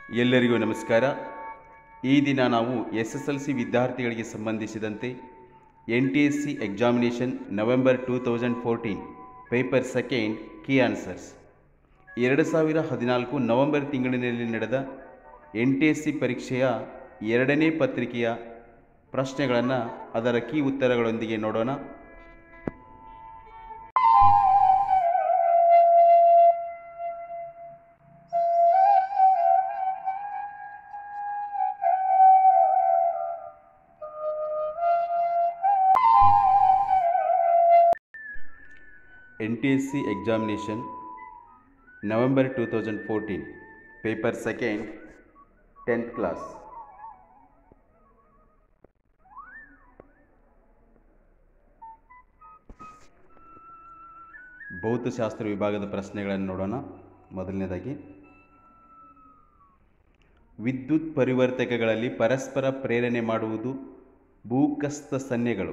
ಎಲ್ಲರಿಗೂ ನಮಸ್ಕಾರ ಈ ದಿನ ನಾವು ಎಸ್ ಎಸ್ ಎಲ್ ಸಿ ವಿದ್ಯಾರ್ಥಿಗಳಿಗೆ ಸಂಬಂಧಿಸಿದಂತೆ N T S C examination November two thousand fourteen paper second key answers ಎರಡು ಸಾವಿರ ಹದಿನಾಲ್ಕು ನವೆಂಬರ್ ತಿಂಗಳಿನಲ್ಲಿ ನಡೆದ ಎನ್ ಟಿ ಎಸ್ ಸಿ ಪರೀಕ್ಷೆಯ ಎರಡನೇ ಪತ್ರಿಕೆಯ ಪ್ರಶ್ನೆಗಳನ್ನು ಅದರ ಕೀ ಉತ್ತರಗಳೊಂದಿಗೆ ನೋಡೋಣ N T S C examination November two thousand fourteen paper second tenth class ಭೌತಶಾಸ್ತ್ರ ವಿಭಾಗದ ಪ್ರಶ್ನೆಗಳನ್ನು ನೋಡೋಣ ಮೊದಲನೇದಾಗಿ ವಿದ್ಯುತ್ ಪರಿವರ್ತಕಗಳಲ್ಲಿ ಪರಸ್ಪರ ಪ್ರೇರಣೆ ಮಾಡುವುದು ಭೂಕಸ್ಥ ಸನ್ನೆಗಳು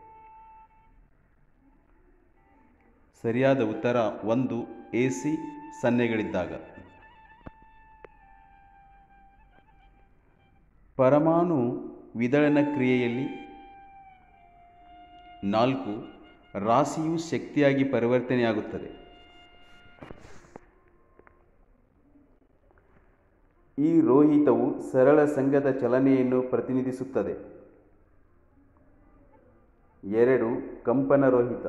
ಸರಿಯಾದ ಉತ್ತರ ಒಂದು ಎ ಸಿ ಸನ್ನೆಗಳಿದ್ದಾಗ ಪರಮಾಣು ವಿದಳನ ಕ್ರಿಯೆಯಲ್ಲಿ ನಾಲ್ಕು ರಾಶಿಯು ಶಕ್ತಿಯಾಗಿ ಪರಿವರ್ತನೆಯಾಗುತ್ತದೆ ಈ ರೋಹಿತವು ಸರಳ ಸಂಘದ ಚಲನೆಯನ್ನು ಪ್ರತಿನಿಧಿಸುತ್ತದೆ ಎರಡು ಕಂಪನ ರೋಹಿತ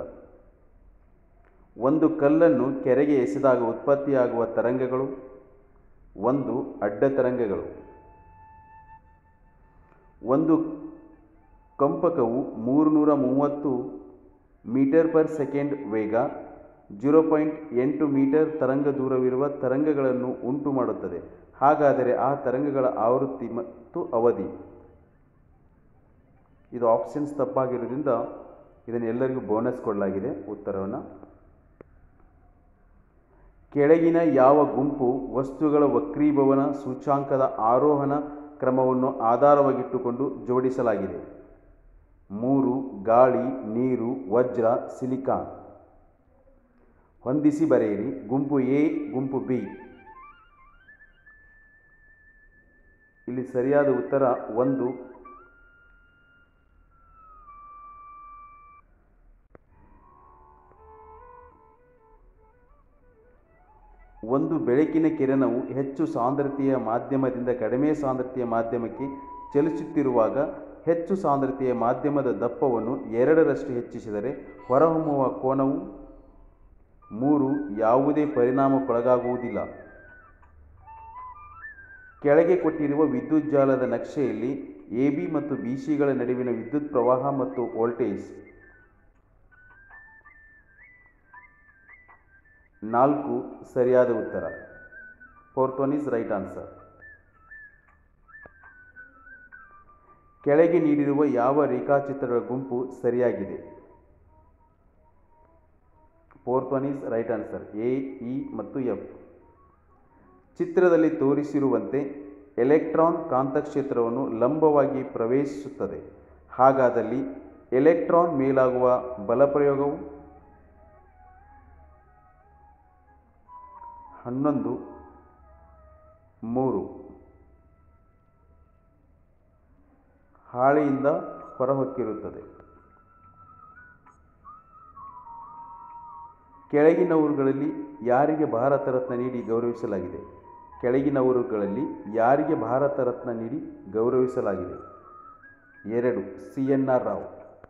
ಒಂದು ಕಲ್ಲನ್ನು ಕೆರೆಗೆ ಎಸೆದಾಗ ಉತ್ಪತ್ತಿಯಾಗುವ ತರಂಗಗಳು ಒಂದು ಅಡ್ಡ ತರಂಗಗಳು ಒಂದು ಕಂಪಕವು ಮೂರುನೂರ ಮೂವತ್ತು ಮೀಟರ್ ಪರ್ ಸೆಕೆಂಡ್ ವೇಗ ಜೀರೋ ಪಾಯಿಂಟ್ ಎಂಟು ಮೀಟರ್ ತರಂಗ ದೂರವಿರುವ ತರಂಗಗಳನ್ನು ಉಂಟು ಮಾಡುತ್ತದೆ ಹಾಗಾದರೆ ಆ ತರಂಗಗಳ ಆವೃತ್ತಿ ಮತ್ತು ಅವಧಿ ಇದು ಆಪ್ಷನ್ಸ್ ತಪ್ಪಾಗಿರೋದ್ರಿಂದ ಇದನ್ನು ಎಲ್ಲರಿಗೂ ಬೋನಸ್ ಕೊಡಲಾಗಿದೆ ಉತ್ತರವನ್ನು ಕೆಳಗಿನ ಯಾವ ಗುಂಪು ವಸ್ತುಗಳ ವಕ್ರೀಭವನ ಸೂಚ್ಯಾಂಕದ ಆರೋಹಣ ಕ್ರಮವನ್ನು ಆಧಾರವಾಗಿಟ್ಟುಕೊಂಡು ಜೋಡಿಸಲಾಗಿದೆ ಮೂರು ಗಾಳಿ ನೀರು ವಜ್ರ ಸಿಲಿಕಾನ್ ಹೊಂದಿಸಿ ಬರೆಯಿರಿ ಗುಂಪು ಎ ಗುಂಪು ಬಿ ಇಲ್ಲಿ ಸರಿಯಾದ ಉತ್ತರ ಒಂದು ಒಂದು ಬೆಳಕಿನ ಕಿರಣವು ಹೆಚ್ಚು ಸಾಂದ್ರತೆಯ ಮಾಧ್ಯಮದಿಂದ ಕಡಿಮೆ ಸಾಂದ್ರತೆಯ ಮಾಧ್ಯಮಕ್ಕೆ ಚಲಿಸುತ್ತಿರುವಾಗ ಹೆಚ್ಚು ಸಾಂದ್ರತೆಯ ಮಾಧ್ಯಮದ ದಪ್ಪವನ್ನು ಎರಡರಷ್ಟು ಹೆಚ್ಚಿಸಿದರೆ ಹೊರಹೊಮ್ಮುವ ಕೋನವು ಮೂರು ಯಾವುದೇ ಪರಿಣಾಮಕ್ಕೊಳಗಾಗುವುದಿಲ್ಲ ಕೆಳಗೆ ಕೊಟ್ಟಿರುವ ವಿದ್ಯುತ್ ಜಾಲದ ನಕ್ಷೆಯಲ್ಲಿ ಎ ಬಿ ಮತ್ತು ಬಿ ಸಿಗಳ ನಡುವಿನ ವಿದ್ಯುತ್ ಪ್ರವಾಹ ಮತ್ತು ವೋಲ್ಟೇಜ್ ನಾಲ್ಕು ಸರಿಯಾದ ಉತ್ತರ fourth one is right answer ಕೆಳಗೆ ನೀಡಿರುವ ಯಾವ ರೇಖಾಚಿತ್ರಗಳ ಗುಂಪು ಸರಿಯಾಗಿದೆ fourth one is right answer A E ಮತ್ತು ಎಫ್ ಚಿತ್ರದಲ್ಲಿ ತೋರಿಸಿರುವಂತೆ ಎಲೆಕ್ಟ್ರಾನ್ ಕಾಂತಕ್ಷೇತ್ರವನ್ನು ಲಂಬವಾಗಿ ಪ್ರವೇಶಿಸುತ್ತದೆ ಹಾಗಾದಲ್ಲಿ ಎಲೆಕ್ಟ್ರಾನ್ ಮೇಲಾಗುವ ಬಲಪ್ರಯೋಗವು ಹನ್ನೊಂದು ಮೂರು ಹಾಳೆಯಿಂದ ಹೊರಹೊಕ್ಕಿರುತ್ತದೆ ಕೆಳಗಿನವರುಗಳಲ್ಲಿ ಯಾರಿಗೆ ಭಾರತ ರತ್ನ ನೀಡಿ ಗೌರವಿಸಲಾಗಿದೆ ಕೆಳಗಿನವರುಗಳಲ್ಲಿ ಯಾರಿಗೆ ಭಾರತ ರತ್ನ ನೀಡಿ ಗೌರವಿಸಲಾಗಿದೆ ಎರಡು ಸಿ ಎನ್ ಆರ್ ರಾವ್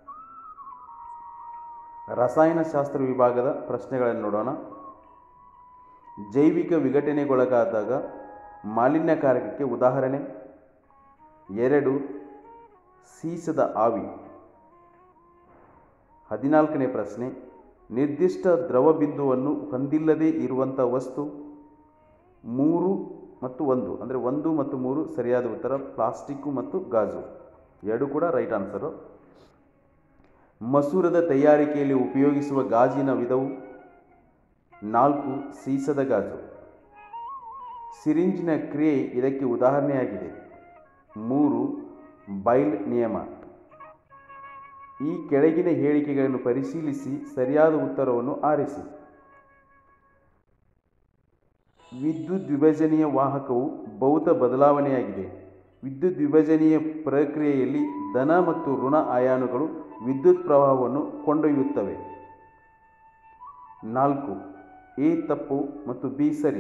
ರಸಾಯನಶಾಸ್ತ್ರ ವಿಭಾಗದ ಪ್ರಶ್ನೆಗಳನ್ನು ನೋಡೋಣ ಜೈವಿಕ ವಿಘಟನೆಗೊಳಗಾದಾಗ ಮಾಲಿನ್ಯಕಾರಕಕ್ಕೆ ಉದಾಹರಣೆ ಎರಡು ಸೀಸದ ಆವಿ ಹದಿನಾಲ್ಕನೇ ಪ್ರಶ್ನೆ ನಿರ್ದಿಷ್ಟ ದ್ರವ ಬಿಂದುವನ್ನು ಹೊಂದಿಲ್ಲದೇ ಇರುವಂಥ ವಸ್ತು ಮೂರು ಮತ್ತು ಒಂದು ಅಂದರೆ ಒಂದು ಮತ್ತು ಮೂರು ಸರಿಯಾದ ಉತ್ತರ ಪ್ಲಾಸ್ಟಿಕ್ಕು ಮತ್ತು ಗಾಜು ಎರಡು ಕೂಡ ರೈಟ್ ಆನ್ಸರು ಮಸೂರದ ತಯಾರಿಕೆಯಲ್ಲಿ ಉಪಯೋಗಿಸುವ ಗಾಜಿನ ವಿಧವು ನಾಲ್ಕು ಸೀಸದ ಗಾಜು ಸಿರಿಂಜಿನ ಕ್ರಿಯೆ ಇದಕ್ಕೆ ಉದಾಹರಣೆಯಾಗಿದೆ ಮೂರು ಬೈಲ್ ನಿಯಮ ಈ ಕೆಳಗಿನ ಹೇಳಿಕೆಗಳನ್ನು ಪರಿಶೀಲಿಸಿ ಸರಿಯಾದ ಉತ್ತರವನ್ನು ಆರಿಸಿ ವಿದ್ಯುತ್ ವಿಭಜನೆಯ ವಾಹಕವು ಭೌತ ಬದಲಾವಣೆಯಾಗಿದೆ ವಿದ್ಯುತ್ ವಿಭಜನೆಯ ಪ್ರಕ್ರಿಯೆಯಲ್ಲಿ ಧನ ಮತ್ತು ಋಣ ಅಯಾನುಗಳು ವಿದ್ಯುತ್ ಪ್ರವಾಹವನ್ನು ಕೊಂಡೊಯ್ಯುತ್ತವೆ ನಾಲ್ಕು ಎ ತಪ್ಪು ಮತ್ತು ಬಿ ಸರಿ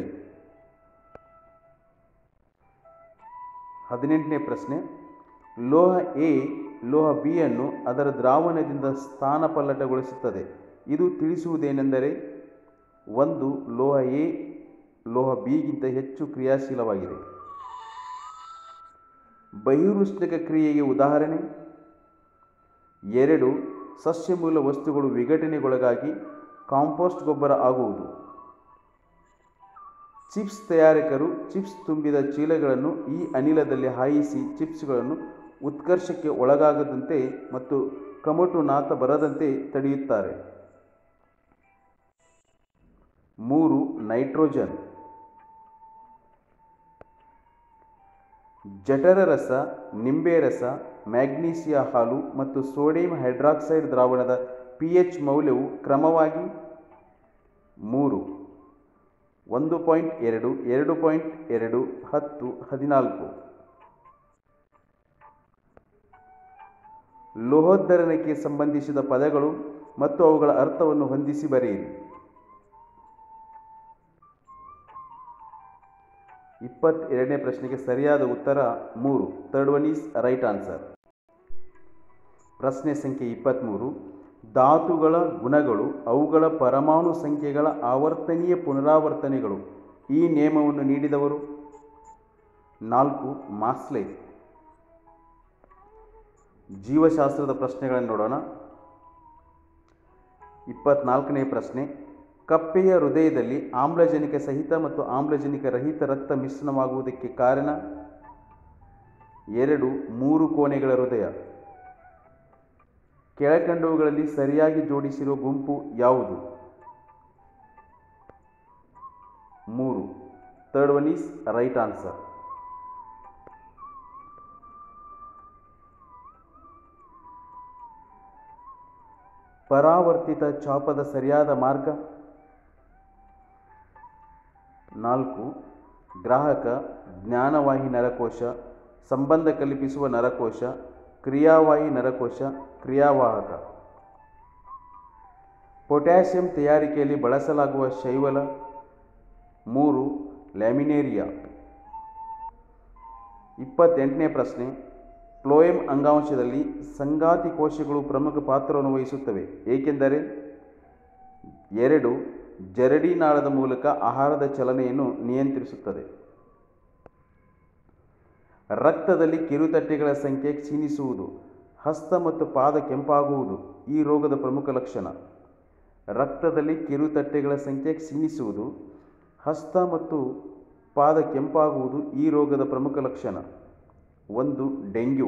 ಹದಿನೆಂಟನೇ ಪ್ರಶ್ನೆ ಲೋಹ ಎ ಲೋಹ ಬಿ ಅನ್ನು ಅದರ ದ್ರಾವಣದಿಂದ ಸ್ಥಾನಪಲ್ಲಟಗೊಳಿಸುತ್ತದೆ ಇದು ತಿಳಿಸುವುದೇನೆಂದರೆ ಒಂದು ಲೋಹ ಎ ಲೋಹ ಬಿಗಿಂತ ಹೆಚ್ಚು ಕ್ರಿಯಾಶೀಲವಾಗಿದೆ ಬಹಿರುಷ್ಣಕ ಕ್ರಿಯೆಗೆ ಉದಾಹರಣೆ ಎರಡು ಸಸ್ಯಮೂಲ ವಸ್ತುಗಳು ವಿಘಟನೆಗೊಳಗಾಗಿ ಕಾಂಪೋಸ್ಟ್ ಗೊಬ್ಬರ ಆಗುವುದು ಚಿಪ್ಸ್ ತಯಾರಕರು ಚಿಪ್ಸ್ ತುಂಬಿದ ಚೀಲಗಳನ್ನು ಈ ಅನಿಲದಲ್ಲಿ ಹಾಯಿಸಿ ಚಿಪ್ಸ್ಗಳನ್ನು ಉತ್ಕರ್ಷಕ್ಕೆ ಒಳಗಾಗದಂತೆ ಮತ್ತು ಕಮಟು ನಾತ ಬರದಂತೆ ತಡೆಯುತ್ತಾರೆ ಮೂರು ನೈಟ್ರೋಜನ್ ಜಠರ ರಸ ನಿಂಬೆ ರಸ ಮ್ಯಾಗ್ನೀಸಿಯಾ ಹಾಲು ಮತ್ತು ಸೋಡಿಯಂ ಹೈಡ್ರಾಕ್ಸೈಡ್ ದ್ರಾವಣದ ಪಿ ಎಚ್ ಮೌಲ್ಯವು ಕ್ರಮವಾಗಿ ಮೂರು ಒಂದು ಪಾಯಿಂಟ್ ಎರಡು ಎರಡು ಪಾಯಿಂಟ್ ಎರಡು ಹತ್ತು ಹದಿನಾಲ್ಕು ಲೋಹೋದ್ಧರಣಕ್ಕೆ ಸಂಬಂಧಿಸಿದ ಪದಗಳು ಮತ್ತು ಅವುಗಳ ಅರ್ಥವನ್ನು ಹೊಂದಿಸಿ ಬರೆಯಿರಿ ಇಪ್ಪತ್ತೆರಡನೇ ಪ್ರಶ್ನೆಗೆ ಸರಿಯಾದ ಉತ್ತರ ಮೂರು third one is right answer ಪ್ರಶ್ನೆ ಸಂಖ್ಯೆ ಇಪ್ಪತ್ತ್ಮೂರು ಧಾತುಗಳ ಗುಣಗಳು ಅವುಗಳ ಪರಮಾಣು ಸಂಖ್ಯೆಗಳ ಆವರ್ತನೀಯ ಪುನರಾವರ್ತನೆಗಳು ಈ ನಿಯಮವನ್ನು ನೀಡಿದವರು ನಾಲ್ಕು ಮಾಸ್ಲೆ ಜೀವಶಾಸ್ತ್ರದ ಪ್ರಶ್ನೆಗಳನ್ನು ನೋಡೋಣ ಇಪ್ಪತ್ನಾಲ್ಕನೇ ಪ್ರಶ್ನೆ ಕಪ್ಪೆಯ ಹೃದಯದಲ್ಲಿ ಆಮ್ಲಜನಕ ಸಹಿತ ಮತ್ತು ಆಮ್ಲಜನಕ ರಹಿತ ರಕ್ತ ಮಿಶ್ರಣವಾಗುವುದಕ್ಕೆ ಕಾರಣ ಎರಡು ಮೂರು ಕೋಣೆಗಳ ಹೃದಯ ಕೆಳಕಂಡವುಗಳಲ್ಲಿ ಸರಿಯಾಗಿ ಜೋಡಿಸಿರುವ ಗುಂಪು ಯಾವುದು ಮೂರು third one is right answer ಪರಾವರ್ತಿತ ಚಾಪದ ಸರಿಯಾದ ಮಾರ್ಗ ನಾಲ್ಕು ಗ್ರಾಹಕ ಜ್ಞಾನವಾಹಿ ನರಕೋಶ ಸಂಬಂಧ ಕಲ್ಪಿಸುವ ನರಕೋಶ ಕ್ರಿಯಾವಾಹಿ ನರಕೋಶ ಕ್ರಿಯಾವಾಹಕ ಪೊಟ್ಯಾಷಿಯಂ ತಯಾರಿಕೆಯಲ್ಲಿ ಬಳಸಲಾಗುವ ಶೈವಲ ಮೂರು ಲ್ಯಾಮಿನೇರಿಯಾ ಇಪ್ಪತ್ತೆಂಟನೇ ಪ್ರಶ್ನೆ ಫ್ಲೋಯಂ ಅಂಗಾಂಶದಲ್ಲಿ ಸಂಗಾತಿ ಕೋಶಗಳು ಪ್ರಮುಖ ಪಾತ್ರವನ್ನು ವಹಿಸುತ್ತವೆ ಏಕೆಂದರೆ ಎರಡು ಜರಡಿ ನಾಳದ ಮೂಲಕ ಆಹಾರದ ಚಲನೆಯನ್ನು ನಿಯಂತ್ರಿಸುತ್ತದೆ ರಕ್ತದಲ್ಲಿ ಕಿರುತಟ್ಟೆಗಳ ಸಂಖ್ಯೆ ಕ್ಷೀಣಿಸುವುದು ಹಸ್ತ ಮತ್ತು ಪಾದ ಕೆಂಪಾಗುವುದು ಈ ರೋಗದ ಪ್ರಮುಖ ಲಕ್ಷಣ ರಕ್ತದಲ್ಲಿ ಕಿರುತಟ್ಟೆಗಳ ಸಂಖ್ಯೆ ಕ್ಷೀಣಿಸುವುದು ಹಸ್ತ ಮತ್ತು ಪಾದ ಕೆಂಪಾಗುವುದು ಈ ರೋಗದ ಪ್ರಮುಖ ಲಕ್ಷಣ ಒಂದು ಡೆಂಗ್ಯೂ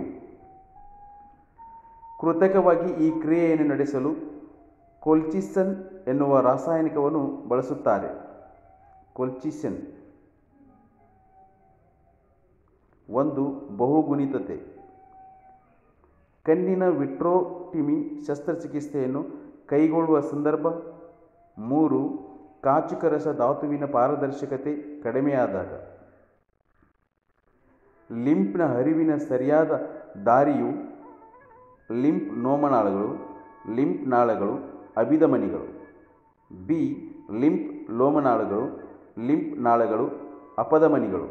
ಕೃತಕವಾಗಿ ಈ ಕ್ರಿಯೆಯನ್ನು ನಡೆಸಲು ಕೊಲ್ಚಿಸನ್ ಎನ್ನುವ ರಾಸಾಯನಿಕವನ್ನು ಬಳಸುತ್ತಾರೆ ಕೊಲ್ಚಿಸನ್ ಒಂದು ಬಹುಗುಣಿತತೆ ಕಣ್ಣಿನ ವಿಟ್ರೋಟಿಮಿ ಶಸ್ತ್ರಚಿಕಿತ್ಸೆಯನ್ನು ಕೈಗೊಳ್ಳುವ ಸಂದರ್ಭ ಮೂರು ಕಾಚುಕರಸ ಧಾತುವಿನ ಪಾರದರ್ಶಕತೆ ಕಡಿಮೆಯಾದಾಗ ಲಿಂಪ್ನ ಹರಿವಿನ ಸರಿಯಾದ ದಾರಿಯು ಲಿಂಪ್ ನೋಮನಾಳಗಳು ಲಿಂಪ್ ನಾಳಗಳು ಅಭಿಧಮನಿಗಳು ಬಿ ಲಿಂಪ್ ಲೋಮನಾಳಗಳು ಲಿಂಪ್ ನಾಳಗಳು ಅಪಧಮನಿಗಳು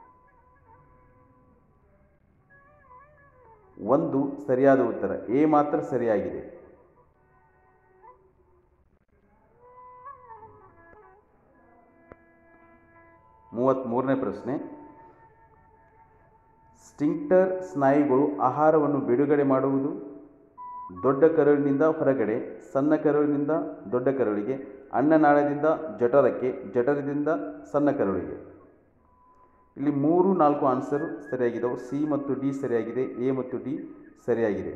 ಒಂದು ಸರಿಯಾದ ಉತ್ತರ ಎ ಮಾತ್ರ ಸರಿಯಾಗಿದೆ ಮೂವತ್ತ್ಮೂರನೇ ಪ್ರಶ್ನೆ ಸ್ಟಿಂಕ್ಟರ್ ಸ್ನಾಯುಗಳು ಆಹಾರವನ್ನು ಬಿಡುಗಡೆ ಮಾಡುವುದು ದೊಡ್ಡ ಕರುಳಿನಿಂದ ಹೊರಗಡೆ ಸಣ್ಣ ಕರುಳಿನಿಂದ ದೊಡ್ಡ ಕರುಳಿಗೆ ಅನ್ನನಾಳದಿಂದ ಜಠರಕ್ಕೆ ಜಠರದಿಂದ ಸಣ್ಣ ಕರುಳಿಗೆ ಇಲ್ಲಿ ಮೂರು ನಾಲ್ಕು ಆನ್ಸರು ಸರಿಯಾಗಿದ್ದವು ಸಿ ಮತ್ತು ಡಿ ಸರಿಯಾಗಿದೆ ಎ ಮತ್ತು ಡಿ ಸರಿಯಾಗಿದೆ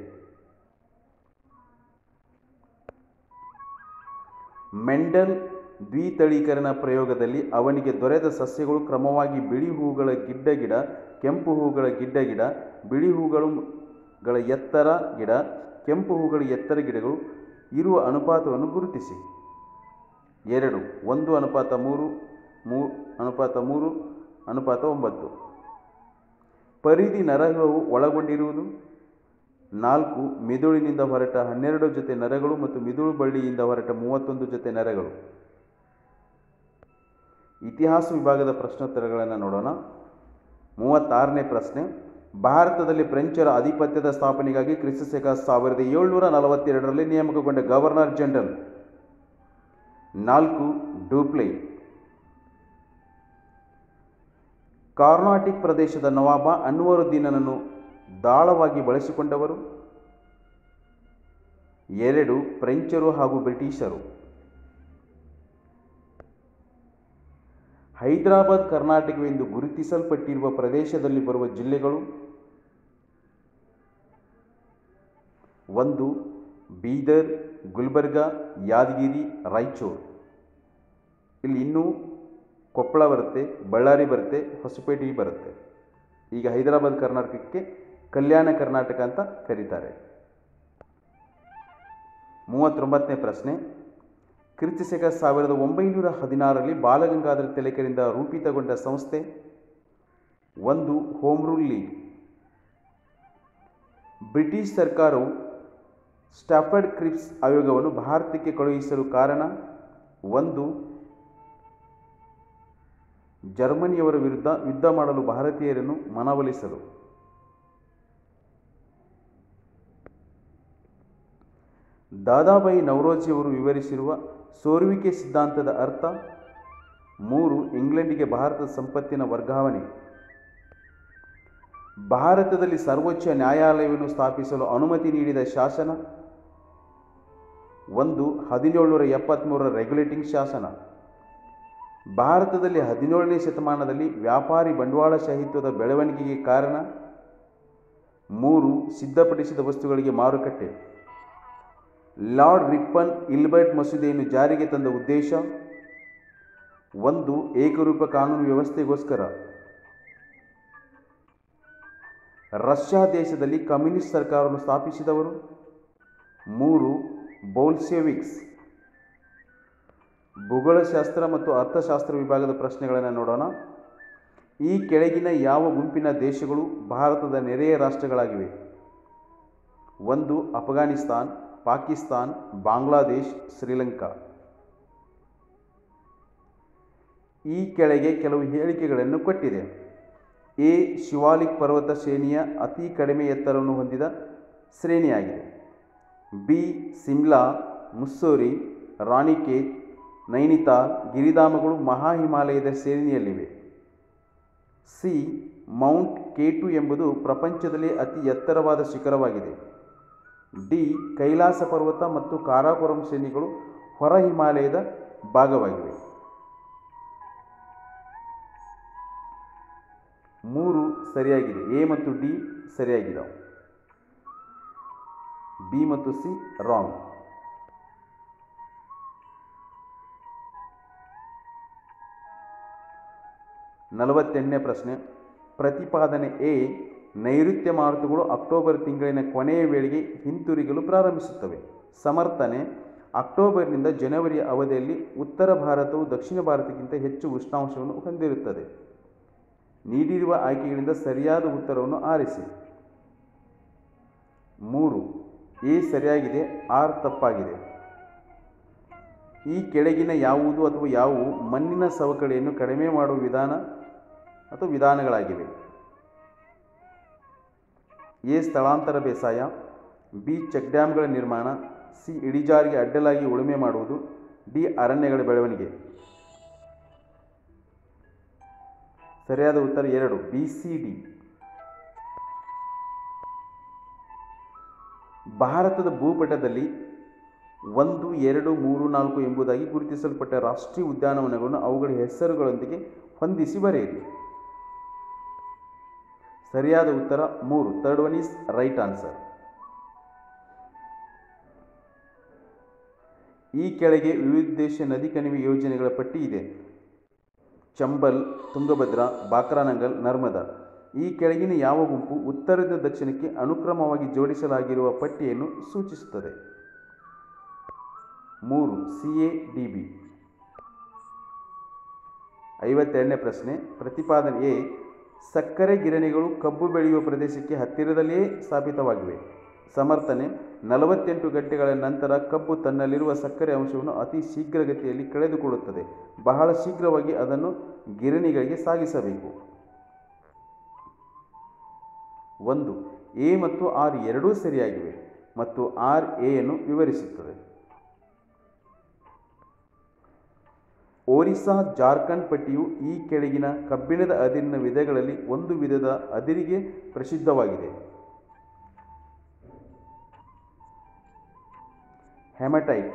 ಮೆಂಡಲ್ ದ್ವಿತಳೀಕರಣ ಪ್ರಯೋಗದಲ್ಲಿ ಅವನಿಗೆ ದೊರೆತ ಸಸ್ಯಗಳು ಕ್ರಮವಾಗಿ ಬಿಳಿ ಹೂಗಳ ಗಿಡ್ಡ ಗಿಡ ಕೆಂಪು ಹೂಗಳ ಗಿಡ್ಡ ಗಿಡ ಬಿಳಿ ಹೂಗಳುಗಳ ಎತ್ತರ ಗಿಡ ಕೆಂಪು ಹೂಗಳ ಎತ್ತರ ಗಿಡಗಳು ಇರುವ ಅನುಪಾತವನ್ನು ಗುರುತಿಸಿ ಎರಡು ಒಂದು ಅನುಪಾತ ಮೂರು ಮೂ ಅನುಪಾತ ಮೂರು ಅನುಪಾತ ಒಂಬತ್ತು ಪರಿಧಿ ನರಹವು ಒಳಗೊಂಡಿರುವುದು ನಾಲ್ಕು ಮಿದುಳಿನಿಂದ ಹೊರಟ ಹನ್ನೆರಡು ಜೊತೆ ನರಗಳು ಮತ್ತು ಮಿದುಳು ಬಳ್ಳಿಯಿಂದ ಹೊರಟ ಮೂವತ್ತೊಂದು ಜೊತೆ ನರಗಳು ಇತಿಹಾಸ ವಿಭಾಗದ ಪ್ರಶ್ನೋತ್ತರಗಳನ್ನು ನೋಡೋಣ ಮೂವತ್ತಾರನೇ ಪ್ರಶ್ನೆ ಭಾರತದಲ್ಲಿ ಫ್ರೆಂಚರ ಆಧಿಪತ್ಯದ ಸ್ಥಾಪನೆಗಾಗಿ ಕ್ರಿಸ್ತಶಕ ಸಾವಿರದ ಏಳುನೂರ ನಲವತ್ತೆರಡರಲ್ಲಿ ನೇಮಕಗೊಂಡ ಗವರ್ನರ್ ಜನರಲ್ ನಾಲ್ಕು ಡೂಪ್ಲೆ ಕಾರ್ನಾಟಿಕ್ ಪ್ರದೇಶದ ನವಾಬ ಅನ್ವರುದ್ದೀನನನ್ನು ದಾಳವಾಗಿ ಬಳಸಿಕೊಂಡವರು ಎರಡು ಫ್ರೆಂಚರು ಹಾಗೂ ಬ್ರಿಟಿಷರು ಹೈದರಾಬಾದ್ ಕರ್ನಾಟಕವೆಂದು ಗುರುತಿಸಲ್ಪಟ್ಟಿರುವ ಪ್ರದೇಶದಲ್ಲಿ ಬರುವ ಜಿಲ್ಲೆಗಳು ಒಂದು ಬೀದರ್ ಗುಲ್ಬರ್ಗ ಯಾದಗಿರಿ ರಾಯಚೂರು ಇಲ್ಲಿ ಇನ್ನೂ ಕೊಪ್ಪಳ ಬರುತ್ತೆ ಬಳ್ಳಾರಿ ಬರುತ್ತೆ ಹೊಸಪೇಟೆ ಬರುತ್ತೆ ಈಗ ಹೈದರಾಬಾದ್ ಕರ್ನಾಟಕಕ್ಕೆ ಕಲ್ಯಾಣ ಕರ್ನಾಟಕ ಅಂತ ಕರೀತಾರೆ ಮೂವತ್ತೊಂಬತ್ತನೇ ಪ್ರಶ್ನೆ ಕ್ರಿಸ್ತಶಕ ಸಾವಿರದ ಒಂಬೈನೂರ ಹದಿನಾರರಲ್ಲಿ ಬಾಲಗಂಗಾಧರ ತಿಲಕರಿಂದ ರೂಪಿತಗೊಂಡ ಸಂಸ್ಥೆ ಒಂದು ಹೋಮ್ ರೂಲ್ ಲೀಗ್ ಬ್ರಿಟಿಷ್ ಸರ್ಕಾರವು ಸ್ಟಾಫರ್ಡ್ ಕ್ರಿಪ್ಸ್ ಆಯೋಗವನ್ನು ಭಾರತಕ್ಕೆ ಕಳುಹಿಸಲು ಕಾರಣ ಒಂದು ಜರ್ಮನಿಯವರ ವಿರುದ್ಧ ಯುದ್ಧ ಮಾಡಲು ಭಾರತೀಯರನ್ನು ಮನವೊಲಿಸಲು ದಾದಾಬಾಯಿ ನವರೋಜಿಯವರು ವಿವರಿಸಿರುವ ಸೋರುವಿಕೆ ಸಿದ್ಧಾಂತದ ಅರ್ಥ ಮೂರು ಇಂಗ್ಲೆಂಡಿಗೆ ಭಾರತದ ಸಂಪತ್ತಿನ ವರ್ಗಾವಣೆ ಭಾರತದಲ್ಲಿ ಸರ್ವೋಚ್ಚ ನ್ಯಾಯಾಲಯವನ್ನು ಸ್ಥಾಪಿಸಲು ಅನುಮತಿ ನೀಡಿದ ಶಾಸನ ಒಂದು ಹದಿನೇಳುನೂರ ಎಪ್ಪತ್ತ್ಮೂರರ ರೆಗ್ಯುಲೇಟಿಂಗ್ ಶಾಸನ ಭಾರತದಲ್ಲಿ ಹದಿನೇಳನೇ ಶತಮಾನದಲ್ಲಿ ವ್ಯಾಪಾರಿ ಬಂಡವಾಳಶಾಹಿತ್ವದ ಬೆಳವಣಿಗೆಗೆ ಕಾರಣ ಮೂರು ಸಿದ್ಧಪಡಿಸಿದ ವಸ್ತುಗಳಿಗೆ ಮಾರುಕಟ್ಟೆ ಲಾರ್ಡ್ ರಿಪ್ಪನ್ ಇಲ್ಬರ್ಟ್ ಮಸೂದೆಯನ್ನು ಜಾರಿಗೆ ತಂದ ಉದ್ದೇಶ ಒಂದು ಏಕರೂಪ ಕಾನೂನು ವ್ಯವಸ್ಥೆಗೋಸ್ಕರ ರಷ್ಯಾ ದೇಶದಲ್ಲಿ ಕಮ್ಯುನಿಸ್ಟ್ ಸರ್ಕಾರವನ್ನು ಸ್ಥಾಪಿಸಿದವರು ಮೂರು ಬೋಲ್ಸೆವಿಕ್ಸ್ ಭೂಗೋಳಶಾಸ್ತ್ರ ಮತ್ತು ಅರ್ಥಶಾಸ್ತ್ರ ವಿಭಾಗದ ಪ್ರಶ್ನೆಗಳನ್ನು ನೋಡೋಣ ಈ ಕೆಳಗಿನ ಯಾವ ಗುಂಪಿನ ದೇಶಗಳು ಭಾರತದ ನೆರೆಯ ರಾಷ್ಟ್ರಗಳಾಗಿವೆ ಒಂದು ಅಫ್ಘಾನಿಸ್ತಾನ್ ಪಾಕಿಸ್ತಾನ್ ಬಾಂಗ್ಲಾದೇಶ್ ಶ್ರೀಲಂಕಾ ಈ ಕೆಳಗೆ ಕೆಲವು ಹೇಳಿಕೆಗಳನ್ನು ಕೊಟ್ಟಿದೆ ಎ ಶಿವಾಲಿಕ್ ಪರ್ವತ ಶ್ರೇಣಿಯ ಅತಿ ಕಡಿಮೆ ಎತ್ತರವನ್ನು ಹೊಂದಿದ ಶ್ರೇಣಿಯಾಗಿದೆ ಬಿ ಸಿಮ್ಲಾ ಮುಸ್ಸೋರಿ ರಾಣಿಕೇತ್ ನೈನಿತಾಲ್ ಗಿರಿಧಾಮಗಳು ಮಹಾ ಹಿಮಾಲಯದ ಶ್ರೇಣಿಯಲ್ಲಿವೆ ಸಿ ಮೌಂಟ್ ಕೇಟು ಎಂಬುದು ಪ್ರಪಂಚದಲ್ಲಿ ಅತಿ ಎತ್ತರವಾದ ಶಿಖರವಾಗಿದೆ ಡಿ ಕೈಲಾಸ ಪರ್ವತ ಮತ್ತು ಕಾರಾಕೋರಂ ಶ್ರೇಣಿಗಳು ಹೊರ ಹಿಮಾಲಯದ ಭಾಗವಾಗಿವೆ ಮೂರು ಸರಿಯಾಗಿದೆ ಎ ಮತ್ತು ಡಿ ಸರಿಯಾಗಿದೆ ಬಿ ಮತ್ತು ಸಿ ರಾಂಗ್ ನಲವತ್ತೆಂಟನೇ ಪ್ರಶ್ನೆ ಪ್ರತಿಪಾದನೆ ಎ ನೈಋತ್ಯ ಮಾರುತಗಳು ಅಕ್ಟೋಬರ್ ತಿಂಗಳಿನ ಕೊನೆಯ ವೇಳೆಗೆ ಹಿಂತಿರುಗಲು ಪ್ರಾರಂಭಿಸುತ್ತವೆ ಸಮರ್ಥನೆ ಅಕ್ಟೋಬರ್ನಿಂದ ಜನವರಿಯ ಅವಧಿಯಲ್ಲಿ ಉತ್ತರ ಭಾರತವು ದಕ್ಷಿಣ ಭಾರತಕ್ಕಿಂತ ಹೆಚ್ಚು ಉಷ್ಣಾಂಶವನ್ನು ಹೊಂದಿರುತ್ತದೆ ನೀಡಿರುವ ಆಯ್ಕೆಗಳಿಂದ ಸರಿಯಾದ ಉತ್ತರವನ್ನು ಆರಿಸಿ ಮೂರು ಎ ಸರಿಯಾಗಿದೆ ಆರ್ ತಪ್ಪಾಗಿದೆ ಈ ಕೆಳಗಿನ ಯಾವುದು ಅಥವಾ ಯಾವುವು ಮಣ್ಣಿನ ಸವಕಳಿಯನ್ನು ಕಡಿಮೆ ಮಾಡುವ ವಿಧಾನ ಅಥವಾ ವಿಧಾನಗಳಾಗಿವೆ ಎ ಸ್ಥಳಾಂತರ ಬೇಸಾಯ ಬಿ ಚೆಕ್ ಡ್ಯಾಮ್ಗಳ ನಿರ್ಮಾಣ ಸಿ ಇಳಿಜಾರಿಗೆ ಅಡ್ಡಲಾಗಿ ಉಳುಮೆ ಮಾಡುವುದು ಡಿ ಅರಣ್ಯಗಳ ಬೆಳವಣಿಗೆ ಸರಿಯಾದ ಉತ್ತರ ಎರಡು ಬಿ ಸಿ ಡಿ ಭಾರತದ ಭೂಪಟದಲ್ಲಿ ಒಂದು ಎರಡು ಮೂರು ನಾಲ್ಕು ಎಂಬುದಾಗಿ ಗುರುತಿಸಲ್ಪಟ್ಟ ರಾಷ್ಟ್ರೀಯ ಉದ್ಯಾನವನಗಳನ್ನು ಅವುಗಳ ಹೆಸರುಗಳೊಂದಿಗೆ ಹೊಂದಿಸಿ ಬರೆಯಿರಿ ಸರಿಯಾದ ಉತ್ತರ ಮೂರು third one is right answer ಈ ಕೆಳಗೆ ವಿವಿಧೋದ್ದೇಶ ನದಿ ಕಣಿವೆ ಯೋಜನೆಗಳ ಪಟ್ಟಿ ಇದೆ ಚಂಬಲ್ ತುಂಗಭದ್ರಾ ಬಾಕ್ರಾನಂಗಲ್ ನರ್ಮದಾ ಈ ಕೆಳಗಿನ ಯಾವ ಗುಂಪು ಉತ್ತರದಿಂದ ದಕ್ಷಿಣಕ್ಕೆ ಅನುಕ್ರಮವಾಗಿ ಜೋಡಿಸಲಾಗಿರುವ ಪಟ್ಟಿಯನ್ನು ಸೂಚಿಸುತ್ತದೆ ಮೂರು ಸಿ ಎ ಡಿ ಬಿ ಐವತ್ತೆರಡನೇ ಪ್ರಶ್ನೆ ಪ್ರತಿಪಾದನೆ ಎ ಸಕ್ಕರೆ ಗಿರಣಿಗಳು ಕಬ್ಬು ಬೆಳೆಯುವ ಪ್ರದೇಶಕ್ಕೆ ಹತ್ತಿರದಲ್ಲಿಯೇ ಸ್ಥಾಪಿತವಾಗಿವೆ ಸಮರ್ಥನೆ ನಲವತ್ತೆಂಟು ಗಂಟೆಗಳ ನಂತರ ಕಬ್ಬು ತನ್ನಲ್ಲಿರುವ ಸಕ್ಕರೆ ಅಂಶವನ್ನು ಅತಿ ಶೀಘ್ರಗತಿಯಲ್ಲಿ ಕಳೆದುಕೊಳ್ಳುತ್ತದೆ ಬಹಳ ಶೀಘ್ರವಾಗಿ ಅದನ್ನು ಗಿರಣಿಗಳಿಗೆ ಸಾಗಿಸಬೇಕು ಒಂದು ಎ ಮತ್ತು ಆರ್ ಎರಡೂ ಸರಿಯಾಗಿವೆ ಮತ್ತು ಆರ್ ಎಯನ್ನು ವಿವರಿಸುತ್ತದೆ ಒರಿಸ್ಸಾ ಜಾರ್ಖಂಡ್ ಪಟ್ಟಿಯು ಈ ಕೆಳಗಿನ ಕಬ್ಬಿಣದ ಅದಿರಿನ ವಿಧಗಳಲ್ಲಿ ಒಂದು ವಿಧದ ಅದಿರಿಗೆ ಪ್ರಸಿದ್ಧವಾಗಿದೆ ಹೆಮಟೈಟ್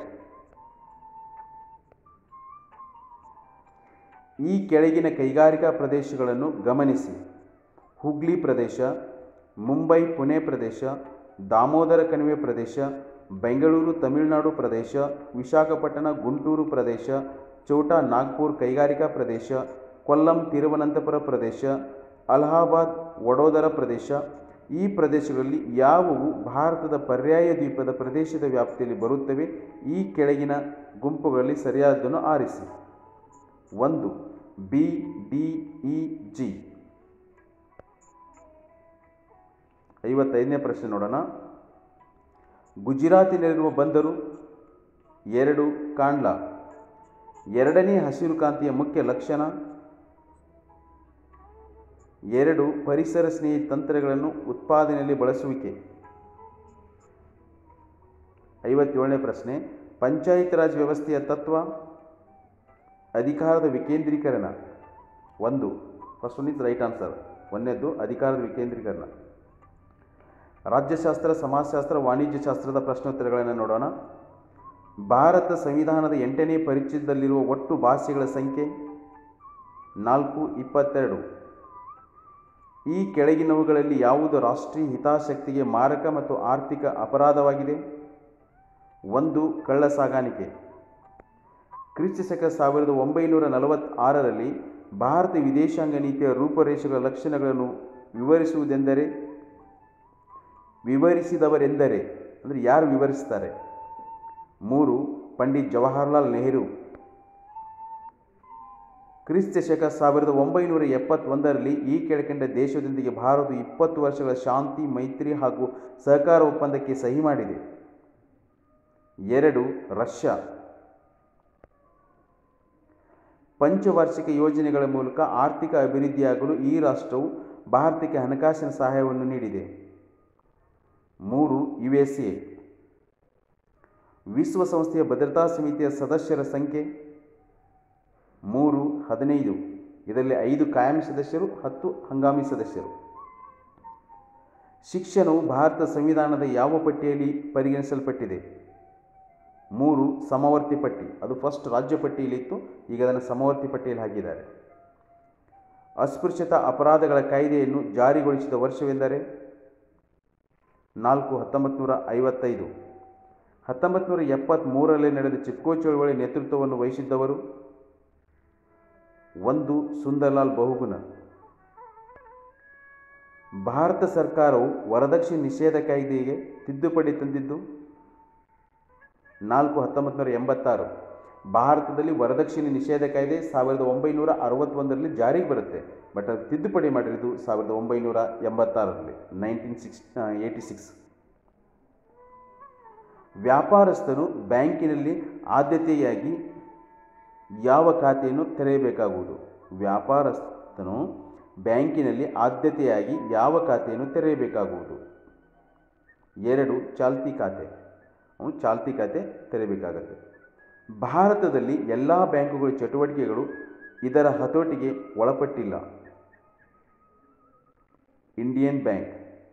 ಈ ಕೆಳಗಿನ ಕೈಗಾರಿಕಾ ಪ್ರದೇಶಗಳನ್ನು ಗಮನಿಸಿ ಹುಗ್ಲಿ ಪ್ರದೇಶ ಮುಂಬೈ ಪುಣೆ ಪ್ರದೇಶ ದಾಮೋದರ ಕಣಿವೆ ಪ್ರದೇಶ ಬೆಂಗಳೂರು ತಮಿಳುನಾಡು ಪ್ರದೇಶ ವಿಶಾಖಪಟ್ಟಣ ಗುಂಟೂರು ಪ್ರದೇಶ ಚೋಟಾ ನಾಗ್ಪುರ್ ಕೈಗಾರಿಕಾ ಪ್ರದೇಶ ಕೊಲ್ಲಂ ತಿರುವನಂತಪುರ ಪ್ರದೇಶ ಅಲಹಾಬಾದ್ ವಡೋದರ ಪ್ರದೇಶ ಈ ಪ್ರದೇಶಗಳಲ್ಲಿ ಯಾವುವು ಭಾರತದ ಪರ್ಯಾಯ ದ್ವೀಪದ ಪ್ರದೇಶದ ವ್ಯಾಪ್ತಿಯಲ್ಲಿ ಬರುತ್ತವೆ ಈ ಕೆಳಗಿನ ಗುಂಪುಗಳಲ್ಲಿ ಸರಿಯಾದನ್ನು ಆರಿಸಿ ಒಂದು ಬಿ ಡಿ ಇ ಜಿ ಐವತ್ತೈದನೇ ಪ್ರಶ್ನೆ ನೋಡೋಣ ಗುಜರಾತಿನಲ್ಲಿರುವ ಬಂದರು ಎರಡು ಕಾಂಡ್ಲಾ ಎರಡನೇ ಹಸಿರು ಕ್ರಾಂತಿಯ ಮುಖ್ಯ ಲಕ್ಷಣ ಎರಡು ಪರಿಸರ ಸ್ನೇಹಿ ತಂತ್ರಗಳನ್ನು ಉತ್ಪಾದನೆಯಲ್ಲಿ ಬಳಸುವಿಕೆ ಐವತ್ತೇಳನೇ ಪ್ರಶ್ನೆ ಪಂಚಾಯತ್ ರಾಜ್ ವ್ಯವಸ್ಥೆಯ ತತ್ವ ಅಧಿಕಾರದ ವಿಕೇಂದ್ರೀಕರಣ ಒಂದು first one is right answer ಒಂದನೇದ್ದು ಅಧಿಕಾರದ ವಿಕೇಂದ್ರೀಕರಣ ರಾಜ್ಯಶಾಸ್ತ್ರ ಸಮಾಜಶಾಸ್ತ್ರ ವಾಣಿಜ್ಯಶಾಸ್ತ್ರದ ಪ್ರಶ್ನೋತ್ತರಗಳನ್ನು ನೋಡೋಣ ಭಾರತ ಸಂವಿಧಾನದ ಎಂಟನೇ ಪರಿಚಯದಲ್ಲಿರುವ ಒಟ್ಟು ಭಾಷೆಗಳ ಸಂಖ್ಯೆ ನಾಲ್ಕು ಇಪ್ಪತ್ತೆರಡು ಈ ಕೆಳಗಿನವುಗಳಲ್ಲಿ ಯಾವುದು ರಾಷ್ಟ್ರೀಯ ಹಿತಾಸಕ್ತಿಗೆ ಮಾರಕ ಮತ್ತು ಆರ್ಥಿಕ ಅಪರಾಧವಾಗಿದೆ ಒಂದು ಕಳ್ಳ ಸಾಗಾಣಿಕೆ ಕ್ರಿಸ್ತಶಕ ಸಾವಿರದ ಒಂಬೈನೂರ ನಲವತ್ತಾರರಲ್ಲಿ ಭಾರತ ವಿದೇಶಾಂಗ ನೀತಿಯ ರೂಪರೇಷೆಗಳ ಲಕ್ಷಣಗಳನ್ನು ವಿವರಿಸುವುದೆಂದರೆ ವಿವರಿಸಿದವರೆಂದರೆ ಅಂದರೆ ಯಾರು ವಿವರಿಸ್ತಾರೆ ಮೂರು ಪಂಡಿತ್ ಜವಾಹರ್ಲಾಲ್ ನೆಹರು ಕ್ರಿಸ್ತ ಶಕ ಸಾವಿರದ ಒಂಬೈನೂರ ಎಪ್ಪತ್ತೊಂದರಲ್ಲಿ ಈ ಕೆಳಕಂಡ ದೇಶದೊಂದಿಗೆ ಭಾರತ ಇಪ್ಪತ್ತು ವರ್ಷಗಳ ಶಾಂತಿ ಮೈತ್ರಿ ಹಾಗೂ ಸಹಕಾರ ಒಪ್ಪಂದಕ್ಕೆ ಸಹಿ ಮಾಡಿದೆ ಎರಡು ರಷ್ಯಾ ಪಂಚವಾರ್ಷಿಕ ಯೋಜನೆಗಳ ಮೂಲಕ ಆರ್ಥಿಕ ಅಭಿವೃದ್ಧಿಯಾಗಲು ಈ ರಾಷ್ಟ್ರವು ಭಾರತಕ್ಕೆ ಹಣಕಾಸಿನ ಸಹಾಯವನ್ನು ನೀಡಿದೆ ಮೂರು ಯು ಎಸ್ ಎ ವಿಶ್ವಸಂಸ್ಥೆಯ ಭದ್ರತಾ ಸಮಿತಿಯ ಸದಸ್ಯರ ಸಂಖ್ಯೆ ಮೂರು ಹದಿನೈದು ಇದರಲ್ಲಿ ಐದು ಕಾಯಂ ಸದಸ್ಯರು ಹತ್ತು ಹಂಗಾಮಿ ಸದಸ್ಯರು ಶಿಕ್ಷಣವು ಭಾರತ ಸಂವಿಧಾನದ ಯಾವ ಪಟ್ಟಿಯಲ್ಲಿ ಪರಿಗಣಿಸಲ್ಪಟ್ಟಿದೆ ಮೂರು ಸಮವರ್ತಿ ಪಟ್ಟಿ ಅದು ಫಸ್ಟ್ ರಾಜ್ಯ ಪಟ್ಟಿಯಲ್ಲಿತ್ತು ಈಗ ಅದನ್ನು ಸಮವರ್ತಿ ಪಟ್ಟಿಯಲ್ಲಿ ಹಾಕಿದ್ದಾರೆ ಅಸ್ಪೃಶ್ಯತಾ ಅಪರಾಧಗಳ ಕಾಯ್ದೆಯನ್ನು ಜಾರಿಗೊಳಿಸಿದ ವರ್ಷವೆಂದರೆ ನಾಲ್ಕು ಹತ್ತೊಂಬತ್ತು ನೂರ ಐವತ್ತೈದು ಹತ್ತೊಂಬತ್ತು ನೂರ ಎಪ್ಪತ್ತ್ಮೂರರಲ್ಲಿ ನಡೆದ ಚಿಪ್ಕೋ ಚಳವಳಿ ನೇತೃತ್ವವನ್ನು ವಹಿಸಿದ್ದವರು ಒಂದು ಸುಂದರ್ಲಾಲ್ ಬಹುಗುಣ ಭಾರತ ಸರ್ಕಾರವು ವರದಕ್ಷಿಣೆ ನಿಷೇಧ ಕಾಯ್ದೆಗೆ ತಿದ್ದುಪಡಿ ತಂದಿದ್ದು ನಾಲ್ಕು ಹತ್ತೊಂಬತ್ತು ನೂರ ಎಂಬತ್ತಾರು ಭಾರತದಲ್ಲಿ ವರದಕ್ಷಿಣೆ ನಿಷೇಧ ಕಾಯ್ದೆ ಸಾವಿರದ ಒಂಬೈನೂರ ಅರವತ್ತೊಂದರಲ್ಲಿ ಜಾರಿಗೆ ಬರುತ್ತೆ ಬಟ್ ಅದು ತಿದ್ದುಪಡಿ ಮಾಡಿರೋದು ಸಾವಿರದ ಒಂಬೈನೂರ ಎಂಬತ್ತಾರರಲ್ಲಿ ನೈನ್ಟೀನ್ ಸಿಕ್ಸ್ ಏಯ್ಟಿ ಸಿಕ್ಸ್ ವ್ಯಾಪಾರಸ್ಥರು ಬ್ಯಾಂಕಿನಲ್ಲಿ ಆದ್ಯತೆಯಾಗಿ ಯಾವ ಖಾತೆಯನ್ನು ತೆರೆಯಬೇಕಾಗುವುದು ವ್ಯಾಪಾರಸ್ಥನು ಬ್ಯಾಂಕಿನಲ್ಲಿ ಆದ್ಯತೆಯಾಗಿ ಯಾವ ಖಾತೆಯನ್ನು ತೆರೆಯಬೇಕಾಗುವುದು ಎರಡು ಚಾಲ್ತಿ ಖಾತೆ ಅವನು ಚಾಲ್ತಿ ಖಾತೆ ತೆರೆಯಬೇಕಾಗತ್ತೆ ಭಾರತದಲ್ಲಿ ಎಲ್ಲ ಬ್ಯಾಂಕುಗಳ ಚಟುವಟಿಕೆಗಳು ಇದರ ಹತೋಟಿಗೆ ಒಳಪಟ್ಟಿಲ್ಲ ಇಂಡಿಯನ್ ಬ್ಯಾಂಕ್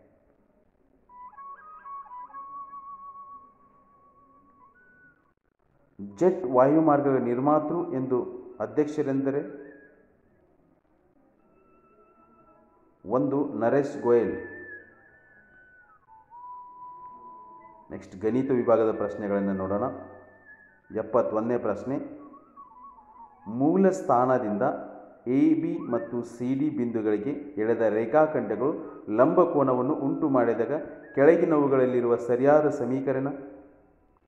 ಜೆಟ್ ವಾಯುಮಾರ್ಗಗಳ ನಿರ್ಮಾತೃ ಎಂದು ಅಧ್ಯಕ್ಷರೆಂದರೆ ಒಂದು ನರೇಶ್ ಗೋಯಲ್ ನೆಕ್ಸ್ಟ್ ಗಣಿತ ವಿಭಾಗದ ಪ್ರಶ್ನೆಗಳನ್ನು ನೋಡೋಣ ಎಪ್ಪತ್ತೊಂದನೇ ಪ್ರಶ್ನೆ ಮೂಲ ಸ್ಥಾನದಿಂದ ಎ ಬಿ ಮತ್ತು ಸಿ ಡಿ ಬಿಂದುಗಳಿಗೆ ಎಳೆದ ರೇಖಾಖಂಡಗಳು ಲಂಬಕೋನವನ್ನು ಉಂಟು ಮಾಡಿದಾಗ ಕೆಳಗಿನವುಗಳಲ್ಲಿರುವ ಸರಿಯಾದ ಸಮೀಕರಣ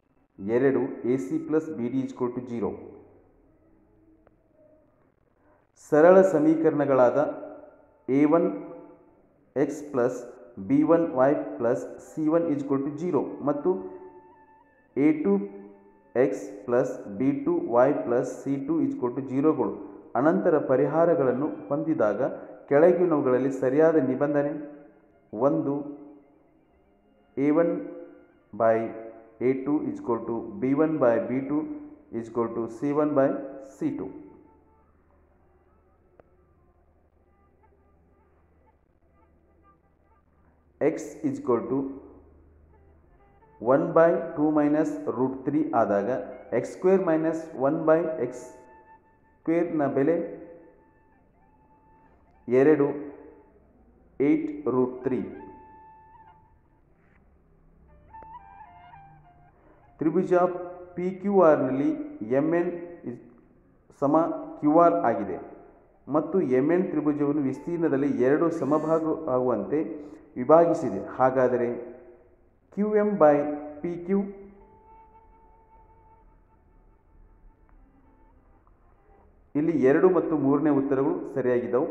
ಎರಡು A C plus B D equal to zero ಸರಳ ಸಮೀಕರಣಗಳಾದ A one X plus B one Y plus C one equal to zero ಮತ್ತು A two X plus B two Y plus C two equal to ಜೀರೋಗಳು ಅನಂತರ ಪರಿಹಾರಗಳನ್ನು ಹೊಂದಿದಾಗ ಕೆಳಗಿನವುಗಳಲ್ಲಿ ಸರಿಯಾದ ನಿಬಂಧನೆ ಒಂದು A one by A two equal to B one by B two equal to C one by C two X equal to one by two minus root three ಆದಾಗ X square minus one by X ಸ್ಕ್ವೇರ್ನ ಬೆಲೆ ಎರಡು eight root three ತ್ರಿಭುಜ P Q ಆರ್ನಲ್ಲಿ M N ಸಮ Q R ಆಗಿದೆ ಮತ್ತು M N ತ್ರಿಭುಜವನ್ನು ವಿಸ್ತೀರ್ಣದಲ್ಲಿ ಎರಡು ಸಮಭಾಗ ಆಗುವಂತೆ ವಿಭಾಗಿಸಿದೆ ಹಾಗಾದರೆ Q M by P Q ಇಲ್ಲಿ ಎರಡು ಮತ್ತು ಮೂರನೇ ಉತ್ತರಗಳು ಸರಿಯಾಗಿದ್ದವು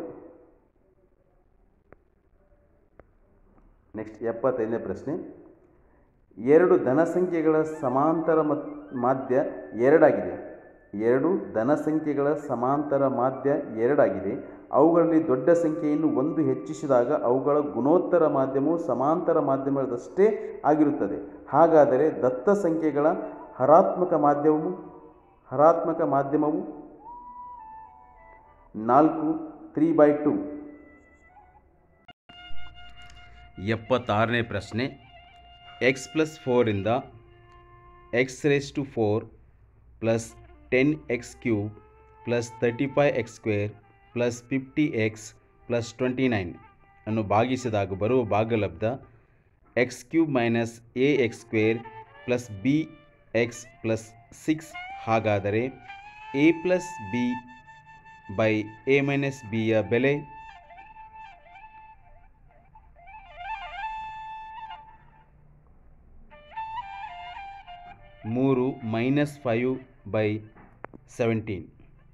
ನೆಕ್ಸ್ಟ್ ಎಪ್ಪತ್ತೈದನೇ ಪ್ರಶ್ನೆ ಎರಡು ಧನಸಂಖ್ಯೆಗಳ ಸಮಾಂತರ ಮತ್ ಮಾಧ್ಯ ಎರಡಾಗಿದೆ ಎರಡು ಧನಸಂಖ್ಯೆಗಳ ಸಮಾಂತರ ಮಾಧ್ಯ ಎರಡಾಗಿದೆ ಅವುಗಳಲ್ಲಿ ದೊಡ್ಡ ಸಂಖ್ಯೆಯನ್ನು ಒಂದು ಹೆಚ್ಚಿಸಿದಾಗ ಅವುಗಳ ಗುಣೋತ್ತರ ಮಾಧ್ಯಮವು ಸಮಾಂತರ ಮಾಧ್ಯಮದಷ್ಟೇ ಆಗಿರುತ್ತದೆ ಹಾಗಾದರೆ ದತ್ತ ಸಂಖ್ಯೆಗಳ ಹರಾತ್ಮಕ ಮಾಧ್ಯಮವು ಹರಾತ್ಮಕ ಮಾಧ್ಯಮವು ನಾಲ್ಕು ತ್ರೀ ಬೈ ಟು ಎಪ್ಪತ್ತಾರನೇ ಪ್ರಶ್ನೆ ಎಕ್ಸ್ ಪ್ಲಸ್ ಫೋರಿಂದ X raise to four plus ten X cube plus thirty five X square plus fifty X plus twenty nine ಅನ್ನು ಭಾಗಿಸಿದಾಗ ಬರುವ ಭಾಗಲಬ್ಧ X cube minus A X square plus B X plus six ಹಾಗಾದರೆ A plus B by A minus ಬಿಯ ಬೆಲೆ ಮೂರು minus five by seventeen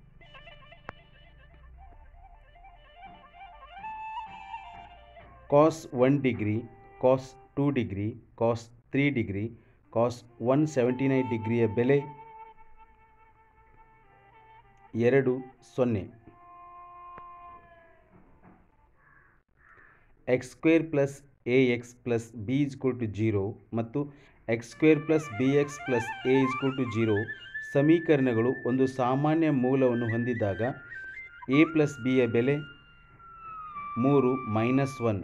cos one degree cos two degree cos three degree cos one seventy nine ಡಿಗ್ರಿಯ ಬೆಲೆ ಎರಡು ಸೊನ್ನೆ X square plus A X plus B equal to zero ಮತ್ತು X square plus B X plus A equal to zero ಸಮೀಕರಣಗಳು ಒಂದು ಸಾಮಾನ್ಯ ಮೂಲವನ್ನು ಹೊಂದಿದ್ದಾಗ A plus ಬಿಯ ಬೆಲೆ ಮೂರು ಮೈನಸ್ ಒನ್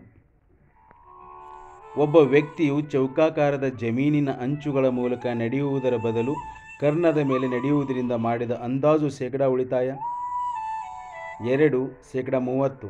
ಒಬ್ಬ ವ್ಯಕ್ತಿಯು ಚೌಕಾಕಾರದ ಜಮೀನಿನ ಅಂಚುಗಳ ಮೂಲಕ ನಡೆಯುವುದರ ಬದಲು ಕರ್ಣದ ಮೇಲೆ ನಡೆಯುವುದರಿಂದ ಮಾಡಿದ ಅಂದಾಜು ಶೇಕಡ ಉಳಿತಾಯ ಎರಡು ಶೇಕಡ ಮೂವತ್ತು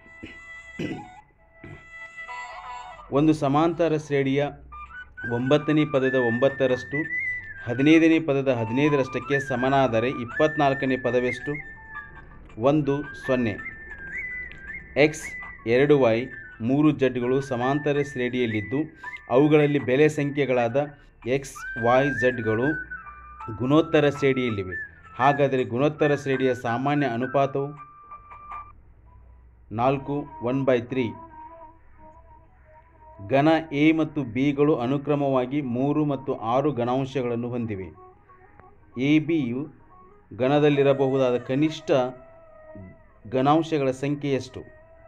ಒಂದು ಸಮಾಂತರ ಶ್ರೇಣಿಯ ಒಂಬತ್ತನೇ ಪದದ ಒಂಬತ್ತರಷ್ಟು ಹದಿನೈದನೇ ಪದದ ಹದಿನೈದರಷ್ಟಕ್ಕೆ ಸಮನಾದರೆ ಇಪ್ಪತ್ನಾಲ್ಕನೇ ಪದವೆಷ್ಟು ಒಂದು ಸೊನ್ನೆ ಎಕ್ಸ್ ಎರಡು ವೈ ಮೂರು ಜಡ್ಗಳು ಸಮಾಂತರ ಶ್ರೇಣಿಯಲ್ಲಿದ್ದು ಅವುಗಳಲ್ಲಿ ಬೆಲೆ ಸಂಖ್ಯೆಗಳಾದ ಎಕ್ಸ್ ವೈ ಝಡ್ಗಳು ಗುಣೋತ್ತರ ಶ್ರೇಣಿಯಲ್ಲಿವೆ ಹಾಗಾದರೆ ಗುಣೋತ್ತರ ಶ್ರೇಣಿಯ ಸಾಮಾನ್ಯ ಅನುಪಾತವು ನಾಲ್ಕು ಒನ್ ಬೈ ತ್ರೀ ಘನ ಎ ಮತ್ತು ಬಿಗಳು ಅನುಕ್ರಮವಾಗಿ ಮೂರು ಮತ್ತು ಆರು ಘನಾಂಶಗಳನ್ನು ಹೊಂದಿವೆ ಎ ಬಿಯು ಘನದಲ್ಲಿರಬಹುದಾದ ಕನಿಷ್ಠ ಘನಾಂಶಗಳ ಸಂಖ್ಯೆ ಎಷ್ಟು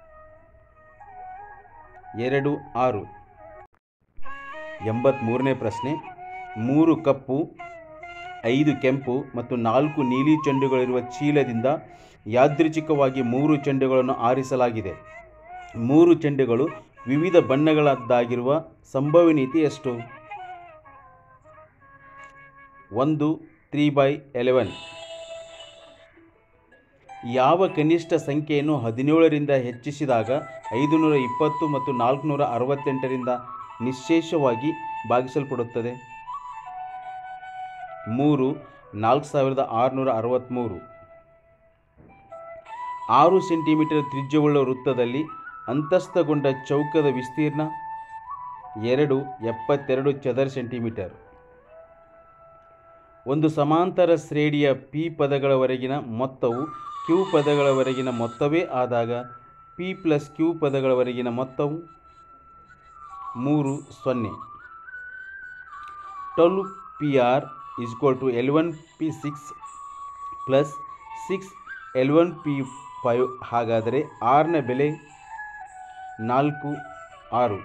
ಎರಡು ಆರು ಎಂಬತ್ತ್ಮೂರನೇ ಪ್ರಶ್ನೆ ಮೂರು ಕಪ್ಪು ಐದು ಕೆಂಪು ಮತ್ತು ನಾಲ್ಕು ನೀಲಿ ಚೆಂಡುಗಳಿರುವ ಚೀಲದಿಂದ ಯಾದೃಚ್ಛಿಕವಾಗಿ ಮೂರು ಚೆಂಡುಗಳನ್ನು ಆರಿಸಲಾಗಿದೆ ಮೂರು ಚೆಂಡುಗಳು ವಿವಿಧ ಬಣ್ಣಗಳದ್ದಾಗಿರುವ ಸಂಭವನೀಯತೆ ಎಷ್ಟು ಒಂದು ತ್ರೀ ಬೈ ಎಲೆವೆನ್ ಯಾವ ಕನಿಷ್ಠ ಸಂಖ್ಯೆಯನ್ನು ಹದಿನೇಳರಿಂದ ಹೆಚ್ಚಿಸಿದಾಗ ಐದುನೂರ ಇಪ್ಪತ್ತು ಮತ್ತು ನಾಲ್ಕುನೂರ ಅರವತ್ತೆಂಟರಿಂದ ನಿಶ್ಶೇಷವಾಗಿ ಭಾಗಿಸಲ್ಪಡುತ್ತದೆ ಮೂರು ನಾಲ್ಕು ಸಾವಿರದ ಆರುನೂರ ಅರವತ್ತ್ಮೂರು ಆರು ಸೆಂಟಿಮೀಟರ್ ತ್ರಿಜ್ಯವುಳ್ಳ ವೃತ್ತದಲ್ಲಿ ಅಂತಸ್ಥಗೊಂಡ ಚೌಕದ ವಿಸ್ತೀರ್ಣ ಎರಡು ಎಪ್ಪತ್ತೆರಡು ಚದರ ಸೆಂಟಿಮೀಟರ್ ಒಂದು ಸಮಾಂತರ ಶ್ರೇಣಿಯ ಪಿ ಪದಗಳವರೆಗಿನ ಮೊತ್ತವು ಕ್ಯೂ ಪದಗಳವರೆಗಿನ ಮೊತ್ತವೇ ಆದಾಗ ಪಿ ಪ್ಲಸ್ ಕ್ಯೂ ಪದಗಳವರೆಗಿನ ಮೊತ್ತವು ಮೂರು ಸೊನ್ನೆ twelve P R equal to L one P six plus six L one P five ಹಾಗಾದರೆ ಆರ್ನ ಬೆಲೆ ನಾಲ್ಕು ಆರು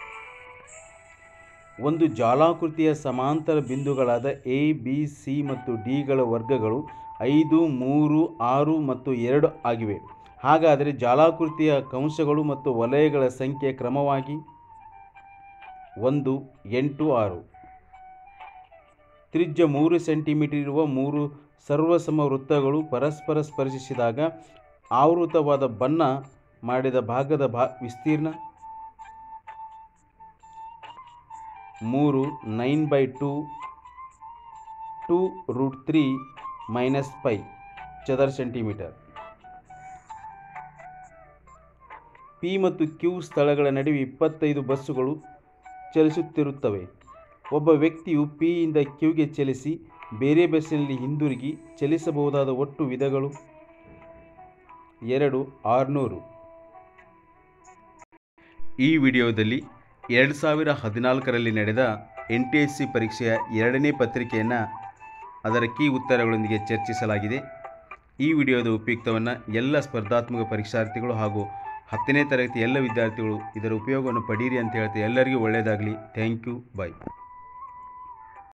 ಒಂದು ಜಾಲಾಕೃತಿಯ ಸಮಾಂತರ ಬಿಂದುಗಳಾದ ಎ ಬಿ ಸಿ ಮತ್ತು ಡಿಗಳ ವರ್ಗಗಳು ಐದು ಮೂರು ಆರು ಮತ್ತು ಎರಡು ಆಗಿವೆ ಹಾಗಾದರೆ ಜಾಲಾಕೃತಿಯ ಕಂಸಗಳು ಮತ್ತು ವಲಯಗಳ ಸಂಖ್ಯೆ ಕ್ರಮವಾಗಿ ಒಂದು ಎಂಟು ಆರು ತ್ರಿಜ್ಯ ಮೂರು ಸೆಂಟಿಮೀಟರ್ ಇರುವ ಮೂರು ಸರ್ವಸಮ ವೃತ್ತಗಳು ಪರಸ್ಪರ ಸ್ಪರ್ಶಿಸಿದಾಗ ಆವೃತವಾದ ಬಣ್ಣ ಮಾಡಿದ ಭಾಗದ ಭಾ ವಿಸ್ತೀರ್ಣ ಮೂರು nine by two two root three minus pi ಚದರ ಸೆಂಟಿಮೀಟರ್ ಪಿ ಮತ್ತು ಕ್ಯೂ ಸ್ಥಳಗಳ ನಡುವೆ ಇಪ್ಪತ್ತೈದು ಬಸ್ಸುಗಳು ಚಲಿಸುತ್ತಿರುತ್ತವೆ ಒಬ್ಬ ವ್ಯಕ್ತಿಯು ಪಿಯಿಂದ ಕ್ಯೂಗೆ ಚಲಿಸಿ ಬೇರೆ ಬಸ್ಸಿನಲ್ಲಿ ಹಿಂದಿರುಗಿ ಚಲಿಸಬಹುದಾದ ಒಟ್ಟು ವಿಧಗಳು ಎರಡು ಆರುನೂರು ಈ ವಿಡಿಯೋದಲ್ಲಿ ಎರಡು ಸಾವಿರ ಹದಿನಾಲ್ಕರಲ್ಲಿ ನಡೆದ ಎನ್ ಟಿ ಎಸ್ ಸಿ ಪರೀಕ್ಷೆಯ ಎರಡನೇ ಪತ್ರಿಕೆಯನ್ನು ಅದರ ಕೀ ಉತ್ತರಗಳೊಂದಿಗೆ ಚರ್ಚಿಸಲಾಗಿದೆ ಈ ವಿಡಿಯೋದ ಉಪಯುಕ್ತವನ್ನು ಎಲ್ಲ ಸ್ಪರ್ಧಾತ್ಮಕ ಪರೀಕ್ಷಾರ್ಥಿಗಳು ಹಾಗೂ ಹತ್ತನೇ ತರಗತಿ ಎಲ್ಲ ವಿದ್ಯಾರ್ಥಿಗಳು ಇದರ ಉಪಯೋಗವನ್ನು ಪಡೀರಿ ಅಂತ ಹೇಳ್ತಾ ಎಲ್ಲರಿಗೂ ಒಳ್ಳೆಯದಾಗಲಿ ಥ್ಯಾಂಕ್ ಯು ಬಾಯ್